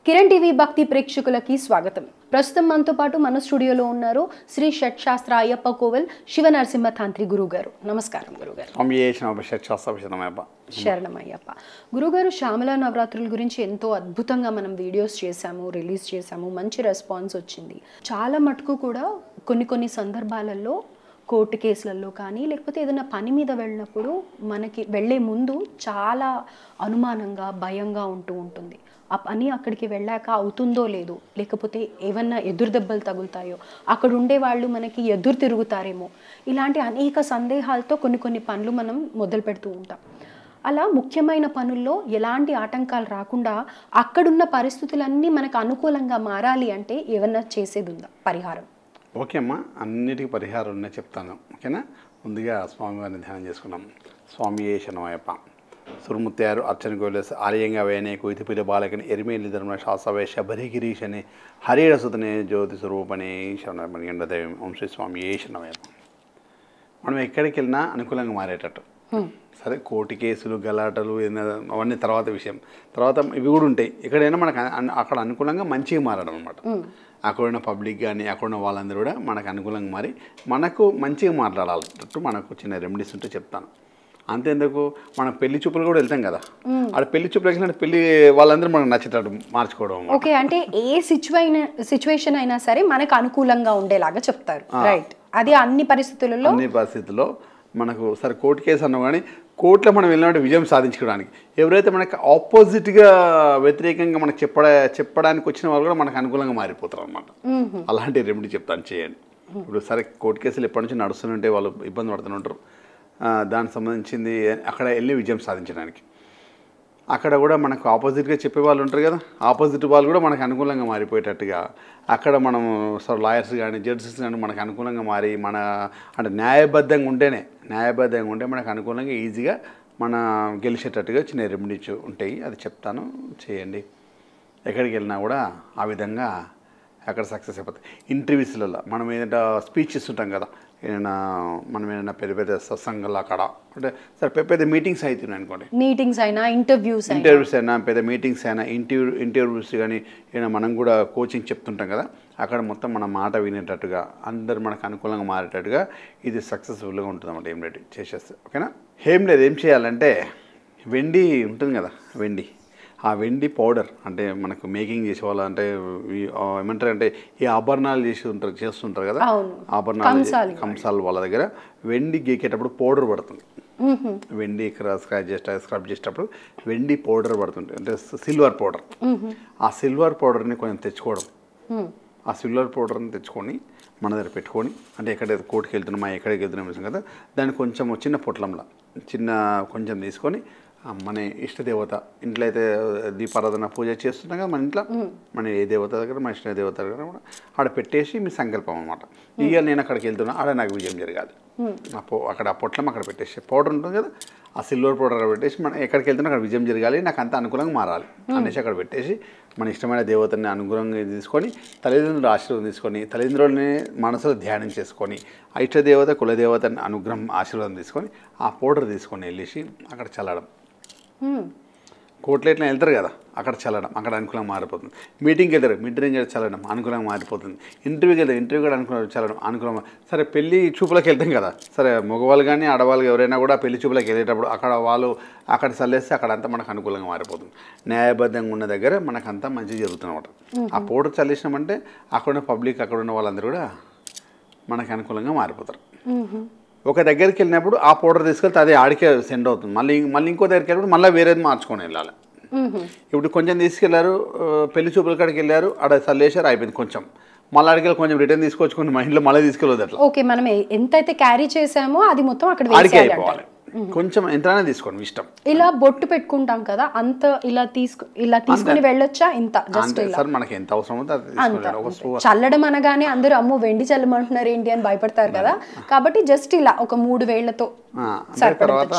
Kiran TV భక్తి ప్రేక్షకులకి స్వాగతం ప్రస్తుతం మనతో పాటు మన స్టూడియోలో ఉన్నారు శ్రీ షట్శాస్త్ర అయ్యప్ప కోవెల్ శివ నరసింహ తాంత్రి గురువు గారు నమస్కారం గురుగారు స్వామి చేసిన షట్శాస్త్రవిషయమయ్యప్ప శరణం అయ్యప్ప గురుగారు శ్యామల నవరాత్రుల గురించి ఎంతో అద్భుతంగా మనం వీడియోస్ చేశాము రిలీజ్ చేశాము మంచి రెస్పాన్స్ వచ్చింది చాలా మటుకు కూడా కొన్ని కొన్ని సందర్భాలలో కోర్టు కేసులలో కానీ లేకపోతే ఏదైనా పని మీద వెళ్ళినప్పుడు మనకి వెళ్ళే ముందు చాలా అనుమానంగా భయంగా ఉంటూ ఉంటుంది ఆ పని అక్కడికి వెళ్ళాక అవుతుందో లేదో లేకపోతే ఏమన్నా ఎదురు దెబ్బలు తగులుతాయో అక్కడ ఉండే వాళ్ళు మనకి ఎదురు తిరుగుతారేమో ఇలాంటి అనేక సందేహాలతో కొన్ని కొన్ని పనులు మనం మొదలు పెడుతూ ఉంటాం అలా ముఖ్యమైన పనుల్లో ఎలాంటి ఆటంకాలు రాకుండా అక్కడున్న పరిస్థితులన్నీ మనకు అనుకూలంగా మారాలి అంటే ఏమన్నా చేసేది ఉందా పరిహారం ఓకే అమ్మా అన్నిటికీ పరిహారం ఉన్నాయి చెప్తాను ఓకేనా ముందుగా స్వామివారిని ధ్యానం చేసుకున్నాం స్వామి ఏ శరణమయ్యప్ప సురుముత్యారు అర్చన కోలేసి ఆలయంగా వేయనే కుయితిపిరి బాలకని ఎరిమేలి ధర్మ శాసవే శబరిగిరీశని హరిడ సుతనే జ్యోతి స్వరూపనే శరణమని ఎండదేవి ఓం శ్రీ స్వామి ఏ శరణమయ్యప్ప మనం ఎక్కడికి వెళ్ళినా అనుకూలంగా మారేటట్టు సరే కోర్టు కేసులు గలాటలు ఏదైనా అవన్నీ తర్వాత విషయం తర్వాత ఇవి కూడా ఉంటాయి ఎక్కడైనా మనకు అన్- అక్కడ అనుకూలంగా మంచిగా మారడం అనమాట అక్కడున్న పబ్లిక్ కానీ అక్కడున్న వాళ్ళందరూ కూడా మనకు అనుకూలంగా మారి మనకు మంచిగా మాట్లాడాలన్నట్టు మనకు చిన్న రెమెడీస్ ఉంటే చెప్తాను అంతేందుకు మనం పెళ్లి చూపులు కూడా వెళ్తాం కదా ఆడ పెళ్లి చూపులు వెళ్ళినట్టు పెళ్లి వాళ్ళందరూ మనకు నచ్చేటట్టు మార్చుకోవడం అన్నమాట. ఓకే అంటే ఏ సిచ్యువైన సిచ్యువేషన్ అయినా సరే మనకు అనుకూలంగా ఉండేలాగా చెప్తారు రైట్ అది అన్ని పరిస్థితులలో అన్ని పరిస్థితుల్లో మనకు సరే కోర్టు కేసు అన్నాం కానీ కోర్టులో మనం వెళ్ళినట్టు విజయం సాధించుకోవడానికి ఎవరైతే మనకి ఆపోజిట్గా వ్యతిరేకంగా మనకు చెప్పడ చెప్పడానికి వచ్చిన వాళ్ళు కూడా మనకు అనుకూలంగా మారిపోతారు అనమాట అలాంటి రెమెడీ చెప్తాను చేయండి ఇప్పుడు సరే కోర్టు కేసులు ఎప్పటి నుంచి నడుస్తుంటే వాళ్ళు ఇబ్బంది పడుతుంటారు ఆ, దానికి సంబంధించింది అక్కడ వెళ్ళి విజయం సాధించడానికి అక్కడ కూడా మనకు ఆపోజిట్గా చెప్పే వాళ్ళు ఉంటారు కదా ఆపోజిట్ వాళ్ళు కూడా మనకు అనుకూలంగా మారిపోయేటట్టుగా అక్కడ మనం సార్ లాయర్స్ కానీ జడ్జెస్ కానీ మనకు అనుకూలంగా మారి మన అంటే న్యాయబద్ధంగా ఉంటేనే న్యాయబద్ధంగా ఉంటే మనకు అనుకూలంగా ఈజీగా మన గెలిచేటట్టుగా చిన్న రెమెడీస్ ఉంటాయి అది చెప్తాను చేయండి ఎక్కడికి వెళ్ళినా కూడా ఆ విధంగా అక్కడ సక్సెస్ అయిపోతాయి ఇంటర్వ్యూస్లలో మనం ఏదైనా స్పీచ్ ఇస్తుంటాం కదా ఏదైనా మనం ఏదైనా పెద్ద పెద్ద సత్సంగాలు అక్కడ అంటే సరే పెద్ద పెద్ద మీటింగ్స్ అవుతున్నాయి అనుకోండి మీటింగ్స్ అయినా ఇంటర్వ్యూస్ అయినా ఇంటర్వ్యూస్ అయినా పెద్ద మీటింగ్స్ అయినా ఇంటర్వ్యూ ఇంటర్వ్యూస్ కానీ ఏమైనా మనం కూడా కోచింగ్ చెప్తుంటాం కదా అక్కడ మొత్తం మన మాట వినేటట్టుగా అందరు మనకు అనుకూలంగా మారేటట్టుగా ఇది సక్సెస్ఫుల్గా ఉంటుంది అన్నమాట ఏం రెడీ చేసేస్తే ఓకేనా ఏం లేదు ఏం చేయాలంటే వెండి ఉంటుంది కదా వెండి ఆ వెండి పౌడర్ అంటే మనకు మేకింగ్ చేసే వాళ్ళు అంటే ఈ- ఆ ఏమంటారు అంటే ఈ ఆభరణాలు చేసి ఉంటారు చేస్తుంటారు కదా అవును. ఆభరణాలు కంసాలు కంసాలు వాళ్ళ దగ్గర వెండి గీకేటప్పుడు పౌడర్ పడుతుంది వెండి ఇక్కడ స్క్రాచ్ చేస్తే స్క్రబ్ చేసేటప్పుడు వెండి పౌడర్ పడుతుంది అంటే సిల్వర్ పౌడర్ ఆ సిల్వర్ పౌడర్ని కొంచెం తెచ్చుకోవడం ఆ సిల్వర్ పౌడర్ని తెచ్చుకొని మన దగ్గర పెట్టుకొని అంటే ఎక్కడైతే కోర్టుకి వెళ్తున్నామా ఎక్కడికి వెళ్తున్నాం విషయం కదా దాన్ని కొంచెం చిన్న పొట్లంలో చిన్న కొంచెం తీసుకొని ఆ మన ఇష్టదేవత ఇంట్లో అయితే దీపారాధన పూజ చేస్తున్నాం కదా మన ఇంట్లో మన ఏ దేవత దగ్గర మన ఇష్ట దేవత దగ్గర కూడా ఆడ పెట్టేసి మీ సంకల్పం అనమాట ఇక నేను అక్కడికి వెళ్తున్నా ఆడ నాకు విజయం జరగాలి ఆ పొ అక్కడ ఆ పొట్లం అక్కడ పెట్టేసి పౌడర్ ఉంటుంది కదా ఆ సిల్వర్ పౌడర్ అక్కడ పెట్టేసి మనం ఎక్కడికి వెళ్తున్నా అక్కడ విజయం జరగాలి నాకు అంత అనుకూలంగా మారాలి అనేసి అక్కడ పెట్టేసి మన ఇష్టమైన దేవతని అనుగుణంగా తీసుకొని తల్లిదండ్రుల ఆశీర్వాదం తీసుకొని తల్లిదండ్రులని మనసులో ధ్యానం చేసుకొని ఆ ఇష్ట దేవత కులదేవతని అనుగ్రహం ఆశీర్వాదం తీసుకొని ఆ పౌడర్ తీసుకొని వెళ్ళేసి అక్కడ చల్లడం కోర్టులో ఇట్లా వెళ్తారు కదా అక్కడ చల్లడం అక్కడ అనుకూలంగా మారిపోతుంది మీటింగ్కి వెళ్తారు మీటింగ్ చల్లడం అనుకూలంగా మారిపోతుంది ఇంటర్వ్యూకి వెళ్తారు ఇంటర్వ్యూ కూడా అనుకూలంగా చల్లడం అనుకూలంగా సరే పెళ్లి చూపులకు వెళ్తాం కదా సరే మగవాళ్ళు కానీ ఆడవాళ్ళు ఎవరైనా కూడా పెళ్లి చూపులకు వెళ్ళేటప్పుడు అక్కడ వాళ్ళు అక్కడ చల్లేస్తే అక్కడ అంతా మనకు అనుకూలంగా మారిపోతుంది న్యాయబద్ధంగా ఉన్న దగ్గర మనకు అంతా మంచి జరుగుతుంది అనమాట ఆ పౌడర్ చల్లేసినామంటే అక్కడ ఉన్న పబ్లిక్ అక్కడ ఉన్న వాళ్ళందరూ కూడా మనకు అనుకూలంగా మారిపోతారు ఒక దగ్గరికి వెళ్ళినప్పుడు ఆ పౌడర్ తీసుకెళ్తే అదే ఆడికే సెండ్ అవుతుంది మళ్ళీ మళ్ళీ ఇంకో దగ్గరికి వెళ్ళినప్పుడు మళ్ళీ వేరేది మార్చుకొని వెళ్ళాలి ఇప్పుడు కొంచెం తీసుకెళ్లారు ఆ, పెళ్లి చూపుల కాడికి వెళ్ళారు ఆడ చల్లేశారు అయిపోయింది కొంచెం మళ్ళీ అడిగి కొంచెం రిటర్న్ తీసుకొచ్చుకొని మా ఇంట్లో మళ్ళీ తీసుకెళ్ళదు అట్లా ఓకే మనం ఏ- ఎంతైతే క్యారీ చేసామో అది మొత్తం అక్కడ ఆడికే వేసేయాలి అయిపోవాలి కొంచెం ఎంతైనా తీసుకోండి మీ ఇష్టం ఇలా బొట్టు పెట్టుకుంటాం కదా అంత ఇలా తీసుకు ఇలా తీసుకుని వెళ్ళొచ్చా ఇంత జస్ట్ అంతే ఇలా సార్ మనకి ఎంత అవసరం ఉందో అది అంత తీసుకోండి ఒక స్పూ- చల్లడం అనగానే అందరూ అమ్మో వెండి చల్లమంటున్నారు ఏంటి అని భయపడతారు కదా కాబట్టి జస్ట్ ఇలా ఒక మూడు వేళ్లతో ఆ, అంటే తర్వాత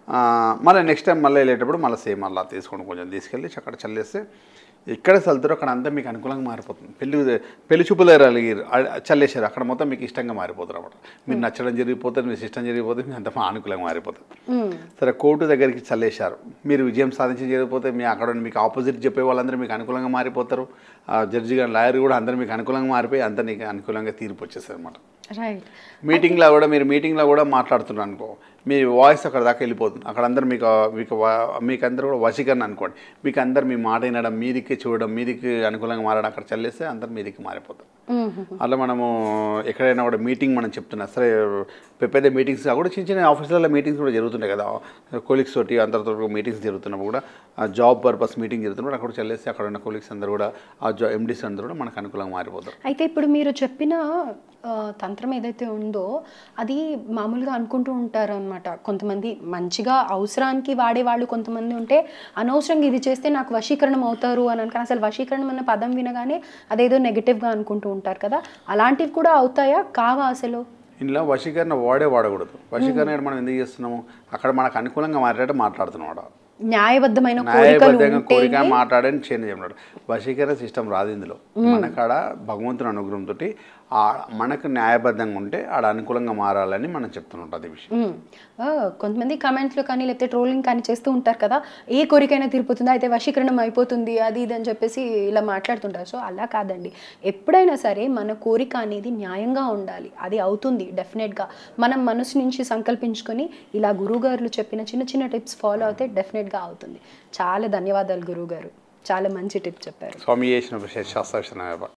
మళ్ళీ నెక్స్ట్ టైం మళ్ళీ వెళ్ళేటప్పుడు మళ్ళీ సేమ్ అలా తీసుకొని కొంచెం తీసుకెళ్ళి అక్కడ చల్లేస్తే ఎక్కడ చల్లుతారో అక్కడ అంతా మీకు అనుకూలంగా మారిపోతుంది పెళ్లి పెళ్లి చూపులు అలిగిరు చల్లేశారు అక్కడ మొత్తం మీకు ఇష్టంగా మారిపోతారు అన్నమాట మీరు నచ్చడం జరిగిపోతుంది మీ ఇష్టం జరిగిపోతే మీ అంత అనుకూలంగా మారిపోతుంది సరే కోర్టు దగ్గరికి చల్లేశారు మీరు విజయం సాధించి జరిగిపోతే మీ అక్కడ ఉన్న మీకు ఆపోజిట్ చెప్పే వాళ్ళందరూ మీకు అనుకూలంగా మారిపోతారు ఆ జడ్జి గారు లాయర్ కూడా అందరూ మీకు అనుకూలంగా మారిపోయి అంతా నీకు అనుకూలంగా తీర్పు వచ్చేస్తుంది అనమాట రైట్ మీటింగ్లో కూడా మీరు మీటింగ్లో కూడా మాట్లాడుతున్నారు అనుకో మీ వాయిస్ అక్కడ దాకా వెళ్ళిపోతుంది అక్కడ అందరు మీకు మీకు వా- మీకు అందరూ కూడా వశీకరణ అనుకోండి మీకు అందరు మీ మాట వినడం మీదికి చూడడం మీదికి అనుకూలంగా మారడం అక్కడ చల్లేస్తే అందరు మీదికి మారిపోతారు అలా మనము ఎక్కడైనా కూడా మీటింగ్ మనం చెప్తున్నా సరే పెద్ద పెద్ద మీటింగ్స్ కూడా చిన్న చిన్న ఆఫీసులలో మీటింగ్స్ కూడా జరుగుతుంటాయి కదా కొలీగ్స్ తోటి అందరితో మీటింగ్స్ జరుగుతున్నప్పుడు కూడా ఆ జాబ్ పర్పస్ మీటింగ్ జరుగుతున్నప్పుడు అక్కడ చల్లేస్తే అక్కడ ఉన్న కొలీగ్స్ అందరూ కూడా ఆ జా ఎండీస్ అందరూ కూడా మనకు అనుకూలంగా మారిపోతారు అయితే ఇప్పుడు మీరు చెప్పిన ఆ, తంత్రం ఏదైతే ఉందో అది మామూలుగా అనుకుంటూ ఉంటారు అనమాట కొంతమంది మంచిగా అవసరానికి వాడే వాళ్ళు కొంతమంది ఉంటే అనవసరంగా ఇది చేస్తే నాకు వశీకరణం అవుతారు అని అనుకుని అసలు వశీకరణం అన్న పదం వినగానే అదేదో నెగిటివ్గా అనుకుంటూ ఉంటారు కదా అలాంటివి కూడా అవుతాయా కావా అసలు ఇందులో వశీకరణ వాడే వాడకూడదు వశీకరణ మనం ఎందుకు చేస్తున్నాము అక్కడ మనకు అనుకూలంగా మాట్లాడే మాట్లాడుతున్నాం వాడు న్యాయబద్ధమైన కోరికలు న్యాయబద్ధంగా ఉంటే కోరిక మాట్లాడని చేంజ్ చేయమన్నాడు వశీకరణ సిస్టమ్ రాదు ఇందులో మనకాడ భగవంతుని అనుగ్రహంతో ఆ మనకు న్యాయబద్ధంగా ఉంటే ఆడ అనుకూలంగా మారాలని మనం చెప్తుంటాం అది విషయం మ్మ్. ఆ, కొంతమంది కమెంట్స్లో కానీ లేకపోతే ట్రోలింగ్ కానీ చేస్తూ ఉంటారు కదా ఏ కోరికైనా తీరిపోతుందా అయితే వశీకరణం అయిపోతుంది అది ఇది అని చెప్పేసి ఇలా మాట్లాడుతుంటారు సో అలా కాదండి ఎప్పుడైనా సరే మన కోరిక అనేది న్యాయంగా ఉండాలి అది అవుతుంది డెఫినెట్గా మనం మనసు నుంచి సంకల్పించుకొని ఇలా గురువుగారులు చెప్పిన చిన్న చిన్న టిప్స్ ఫాలో అయితే డెఫినెట్గా అవుతుంది చాలా ధన్యవాదాలు గురువుగారు చాలా మంచి టిప్ చెప్పారు స్వామి చేసిన శాస్త్ర